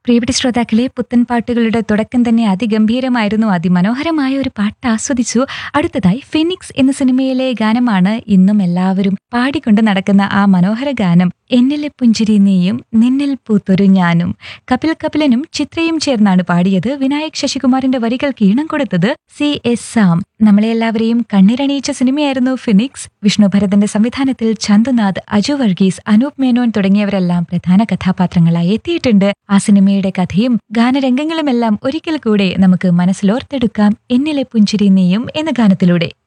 പ്രിയപ്പെട്ട ശ്രോതാക്കളെ പുത്തൻ പാട്ടുകളുടെ തുടക്കം തന്നെ അതിഗംഭീരമായിരുന്നു അതിമനോഹരമായ ഒരു പാട്ട് ആസ്വദിച്ചു അടുത്തതായി ഫിനിക്സ് എന്ന സിനിമയിലെ ഗാനമാണ് ഇന്നും എല്ലാവരും പാടിക്കൊണ്ട് നടക്കുന്ന ആ മനോഹര ഗാനം എന്നിലെ പുഞ്ചിരി നീയും നിന്നിൽ പൂത്തൊരു ഞാനും കപിൽ കപിലനും ചിത്രയും ചേർന്നാണ് പാടിയത് വിനായക് ശശികുമാറിന്റെ വരികൾക്ക് ഈണം കൊടുത്തത് സി എസ് സാം നമ്മളെ എല്ലാവരെയും കണ്ണിരണിയിച്ച സിനിമയായിരുന്നു ഫിനിക്സ് വിഷ്ണു ഭരതന്റെ സംവിധാനത്തിൽ ചന്തുനാഥ് അജു വർഗീസ് അനൂപ് മേനോൻ തുടങ്ങിയവരെല്ലാം പ്രധാന കഥാപാത്രങ്ങളായി എത്തിയിട്ടുണ്ട് ആ സിനിമയുടെ കഥയും ഗാനരംഗങ്ങളുമെല്ലാം ഒരിക്കൽ കൂടെ നമുക്ക് മനസ്സിലോർത്തെടുക്കാം എന്നിലെ പുഞ്ചിരി നീയും എന്ന ഗാനത്തിലൂടെ